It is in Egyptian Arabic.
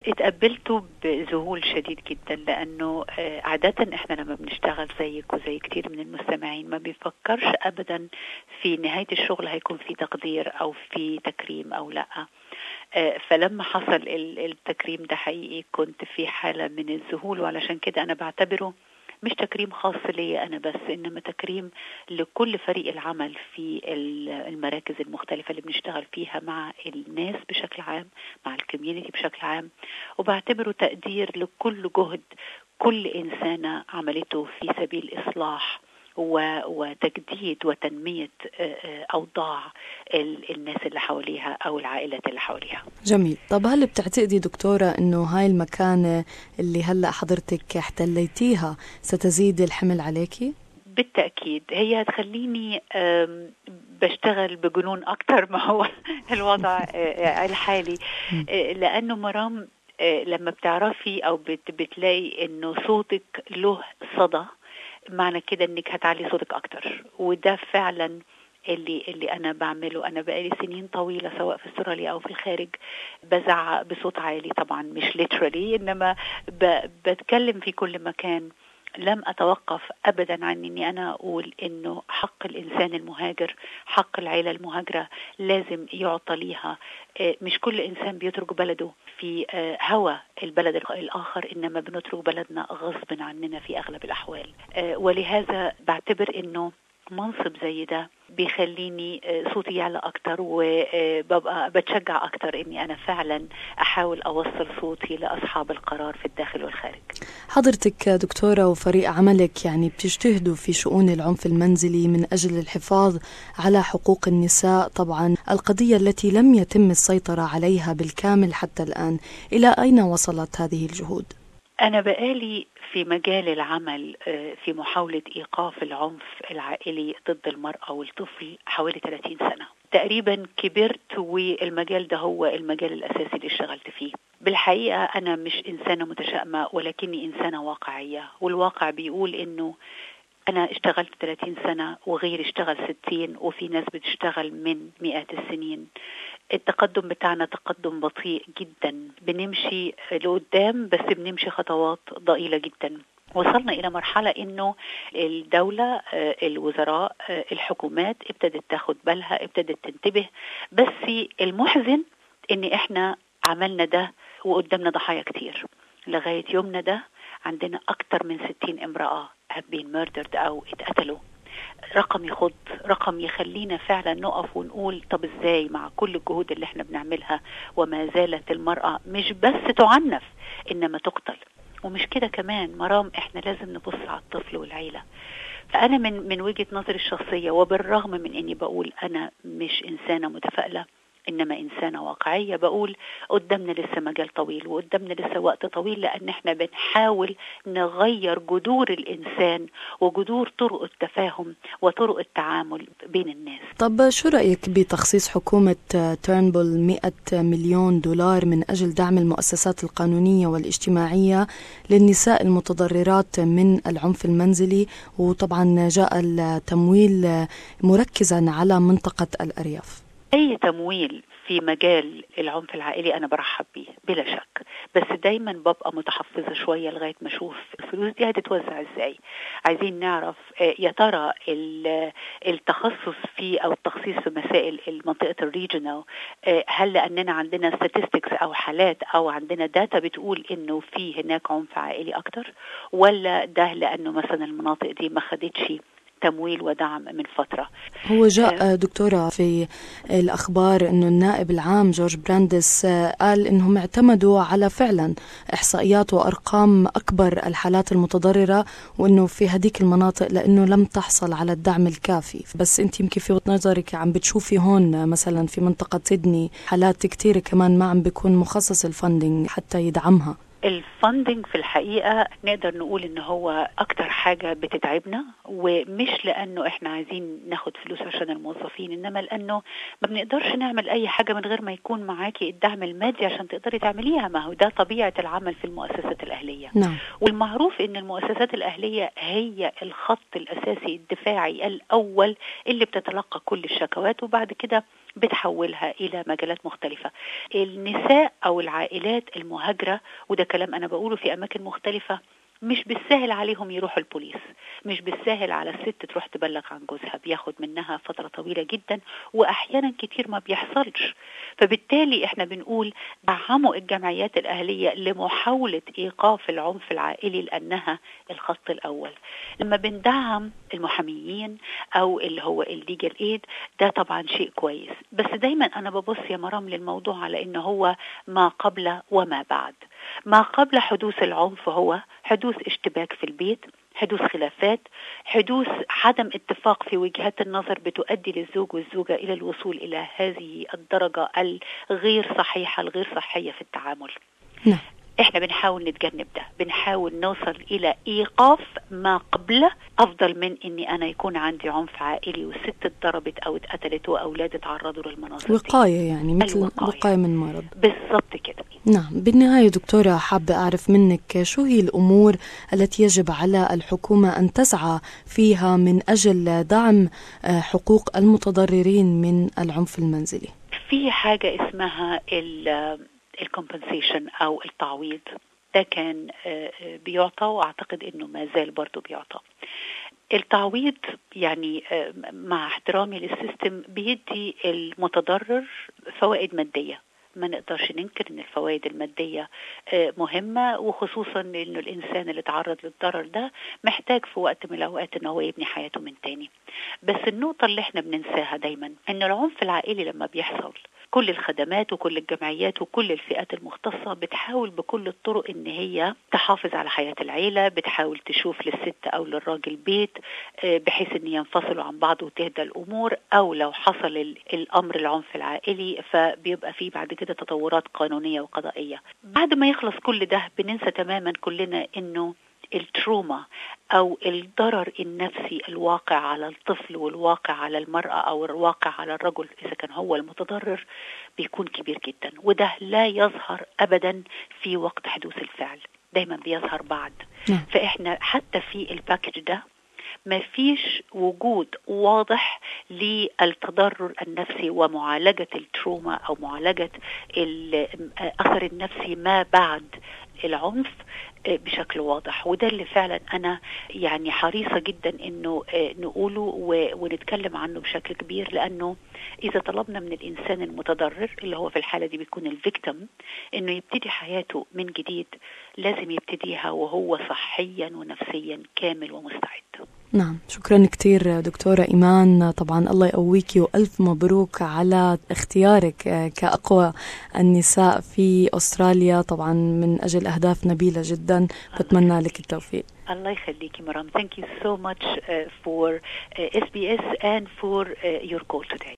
اتقبلته بذهول شديد جدا لانه عادة احنا لما بنشتغل زيك وزي كتير من المستمعين ما بيفكرش ابدا في نهاية الشغل هيكون في تقدير او في تكريم او لا فلما حصل التكريم ده حقيقي كنت في حالة من الذهول وعلشان كده انا بعتبره مش تكريم خاص ليا انا بس انما تكريم لكل فريق العمل في المراكز المختلفه اللي بنشتغل فيها مع الناس بشكل عام مع الكوميونتي بشكل عام وبعتبره تقدير لكل جهد كل انسانه عملته في سبيل اصلاح وتجديد وتنمية أوضاع الناس اللي حواليها أو العائلات اللي حواليها جميل طب هل بتعتقدي دكتورة أنه هاي المكانة اللي هلأ حضرتك احتليتيها ستزيد الحمل عليكي؟ بالتأكيد هي هتخليني بشتغل بجنون أكتر ما هو الوضع الحالي لأنه مرام لما بتعرفي أو بتلاقي أنه صوتك له صدى معنى كده انك هتعلي صوتك اكتر وده فعلا اللي اللي انا بعمله انا بقالي سنين طويله سواء في استراليا او في الخارج بزعق بصوت عالي طبعا مش ليترالي انما بتكلم في كل مكان لم اتوقف ابدا عن اني انا اقول انه حق الانسان المهاجر حق العيله المهاجره لازم يعطى ليها مش كل انسان بيترك بلده في هوى البلد الاخر انما بنترك بلدنا غصب عننا في اغلب الاحوال ولهذا بعتبر انه منصب زي ده بيخليني صوتي يعلى اكتر وببقى بتشجع اكتر اني انا فعلا احاول اوصل صوتي لاصحاب القرار في الداخل والخارج حضرتك دكتورة وفريق عملك يعني بتجتهدوا في شؤون العنف المنزلي من اجل الحفاظ على حقوق النساء طبعا القضية التي لم يتم السيطرة عليها بالكامل حتى الان الى اين وصلت هذه الجهود انا بقالي في مجال العمل في محاولة إيقاف العنف العائلي ضد المرأة والطفل حوالي 30 سنة تقريبا كبرت والمجال ده هو المجال الأساسي اللي اشتغلت فيه بالحقيقة أنا مش إنسانة متشائمة ولكني إنسانة واقعية والواقع بيقول إنه أنا اشتغلت 30 سنة وغيري اشتغل 60 وفي ناس بتشتغل من مئات السنين التقدم بتاعنا تقدم بطيء جدا بنمشي لقدام بس بنمشي خطوات ضئيلة جدا وصلنا إلى مرحلة إنه الدولة الوزراء الحكومات ابتدت تاخد بالها ابتدت تنتبه بس المحزن إن إحنا عملنا ده وقدامنا ضحايا كتير لغاية يومنا ده عندنا أكتر من 60 امرأة have been murdered أو اتقتلوا رقم يخض رقم يخلينا فعلا نقف ونقول طب ازاي مع كل الجهود اللي احنا بنعملها وما زالت المرأة مش بس تعنف انما تقتل ومش كده كمان مرام احنا لازم نبص على الطفل والعيلة فانا من من وجهة نظري الشخصية وبالرغم من اني بقول انا مش انسانة متفائلة انما انسانه واقعيه بقول قدامنا لسه مجال طويل وقدامنا لسه وقت طويل لان احنا بنحاول نغير جذور الانسان وجذور طرق التفاهم وطرق التعامل بين الناس. طب شو رايك بتخصيص حكومه تيرنبول 100 مليون دولار من اجل دعم المؤسسات القانونيه والاجتماعيه للنساء المتضررات من العنف المنزلي وطبعا جاء التمويل مركزا على منطقه الارياف. اي تمويل في مجال العنف العائلي انا برحب بيه بلا شك بس دايما ببقى متحفظه شويه لغايه ما اشوف الفلوس دي هتتوزع ازاي عايزين نعرف يا ترى التخصص في او التخصيص في مسائل منطقه الريجنال هل لاننا عندنا statistics او حالات او عندنا داتا بتقول انه في هناك عنف عائلي اكتر ولا ده لانه مثلا المناطق دي ما خدتش تمويل ودعم من فترة هو جاء دكتورة في الأخبار أنه النائب العام جورج براندس قال أنهم اعتمدوا على فعلا إحصائيات وأرقام أكبر الحالات المتضررة وأنه في هذيك المناطق لأنه لم تحصل على الدعم الكافي بس أنت يمكن في وجهة نظرك عم بتشوفي هون مثلا في منطقة سيدني حالات كثيرة كمان ما عم بيكون مخصص الفندنج حتى يدعمها الفندنج في الحقيقة نقدر نقول ان هو اكتر حاجة بتتعبنا ومش لانه احنا عايزين ناخد فلوس عشان الموظفين انما لانه ما بنقدرش نعمل اي حاجة من غير ما يكون معاكي الدعم المادي عشان تقدري تعمليها ما هو ده طبيعة العمل في المؤسسات الاهلية نعم. والمعروف ان المؤسسات الاهلية هي الخط الاساسي الدفاعي الاول اللي بتتلقى كل الشكوات وبعد كده بتحولها الى مجالات مختلفه النساء او العائلات المهاجره وده كلام انا بقوله في اماكن مختلفه مش بالسهل عليهم يروحوا البوليس مش بالسهل على الست تروح تبلغ عن جوزها بياخد منها فترة طويلة جدا وأحيانا كتير ما بيحصلش فبالتالي احنا بنقول دعموا الجمعيات الأهلية لمحاولة إيقاف العنف العائلي لأنها الخط الأول لما بندعم المحاميين أو اللي هو الليجل ايد ده طبعا شيء كويس بس دايما أنا ببص يا مرام للموضوع على إن هو ما قبل وما بعد ما قبل حدوث العنف هو حدوث اشتباك في البيت حدوث خلافات حدوث عدم اتفاق في وجهات النظر بتؤدي للزوج والزوجة إلى الوصول إلى هذه الدرجة الغير صحيحة الغير صحية في التعامل نعم. احنا بنحاول نتجنب ده بنحاول نوصل الى ايقاف ما قبله افضل من اني انا يكون عندي عنف عائلي والست اتضربت او اتقتلت واولاد اتعرضوا للمناظر وقايه يعني مثل الوقاية. وقايه من مرض بالضبط كده نعم بالنهايه دكتوره حابه اعرف منك شو هي الامور التي يجب على الحكومه ان تسعى فيها من اجل دعم حقوق المتضررين من العنف المنزلي في حاجه اسمها الكومبنسيشن او التعويض ده كان بيعطى واعتقد انه ما زال برضه بيعطى التعويض يعني مع احترامي للسيستم بيدي المتضرر فوائد ماديه ما نقدرش ننكر ان الفوائد الماديه مهمه وخصوصا انه الانسان اللي تعرض للضرر ده محتاج في وقت من الاوقات ان هو يبني حياته من تاني بس النقطه اللي احنا بننساها دايما ان العنف العائلي لما بيحصل كل الخدمات وكل الجمعيات وكل الفئات المختصة بتحاول بكل الطرق ان هي تحافظ على حياة العيلة بتحاول تشوف للست او للراجل بيت بحيث ان ينفصلوا عن بعض وتهدى الامور او لو حصل الامر العنف العائلي فبيبقى فيه بعد كده تطورات قانونية وقضائية بعد ما يخلص كل ده بننسى تماما كلنا انه التروما او الضرر النفسي الواقع على الطفل والواقع على المراه او الواقع على الرجل اذا كان هو المتضرر بيكون كبير جدا وده لا يظهر ابدا في وقت حدوث الفعل دايما بيظهر بعد فاحنا حتى في الباكج ده ما فيش وجود واضح للتضرر النفسي ومعالجة التروما أو معالجة الأثر النفسي ما بعد العنف بشكل واضح وده اللي فعلا انا يعني حريصه جدا انه نقوله ونتكلم عنه بشكل كبير لانه اذا طلبنا من الانسان المتضرر اللي هو في الحاله دي بيكون الفيكتم انه يبتدي حياته من جديد لازم يبتديها وهو صحيا ونفسيا كامل ومستعد نعم شكرا كثير دكتورة إيمان طبعا الله يقويك وألف مبروك على اختيارك كأقوى النساء في أستراليا طبعا من أجل أهداف نبيلة جدا بتمنى لك التوفيق الله يخليكي مرام thank you so much uh, for uh, SBS and for uh, your call today